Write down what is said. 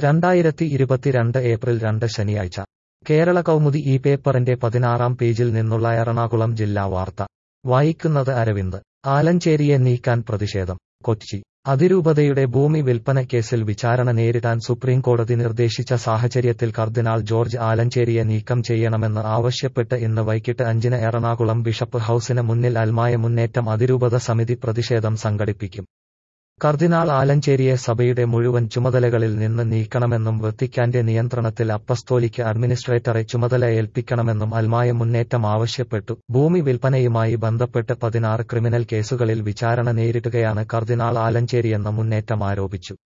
രണ്ടായിരത്തി ഇരുപത്തിരണ്ട് ഏപ്രിൽ രണ്ട് ശനിയാഴ്ച കേരള കൗമുദി ഈ പേപ്പറിന്റെ പതിനാറാം പേജിൽ നിന്നുള്ള എറണാകുളം ജില്ലാ വാർത്ത വായിക്കുന്നത് അരവിന്ദ് ആലഞ്ചേരിയെ നീക്കാൻ പ്രതിഷേധം കൊച്ചി അതിരൂപതയുടെ ഭൂമി വിൽപ്പന കേസിൽ വിചാരണ നേരിടാൻ സുപ്രീംകോടതി നിർദ്ദേശിച്ച സാഹചര്യത്തിൽ കർദിനാൾ ജോർജ് ആലഞ്ചേരിയെ നീക്കം ചെയ്യണമെന്ന് ആവശ്യപ്പെട്ട് ഇന്ന് വൈകിട്ട് അഞ്ചിന് എറണാകുളം ബിഷപ്പ് ഹൌസിന് മുന്നിൽ അൽമായ മുന്നേറ്റം അതിരൂപത സമിതി പ്രതിഷേധം സംഘടിപ്പിക്കും കർദിനാൾ ആലഞ്ചേരിയെ സഭയുടെ മുഴുവൻ ചുമതലകളിൽ നിന്ന് നീക്കണമെന്നും വത്തിക്കാന്റെ നിയന്ത്രണത്തിൽ അപ്പസ്തോലിക്ക് അഡ്മിനിസ്ട്രേറ്ററെ ചുമതല ഏൽപ്പിക്കണമെന്നും അൽമായ മുന്നേറ്റം ആവശ്യപ്പെട്ടു ഭൂമി വിൽപ്പനയുമായി ബന്ധപ്പെട്ട് പതിനാറ് ക്രിമിനൽ കേസുകളിൽ വിചാരണ നേരിടുകയാണ് കർദിനാൾ ആലഞ്ചേരിയെന്ന് മുന്നേറ്റം ആരോപിച്ചു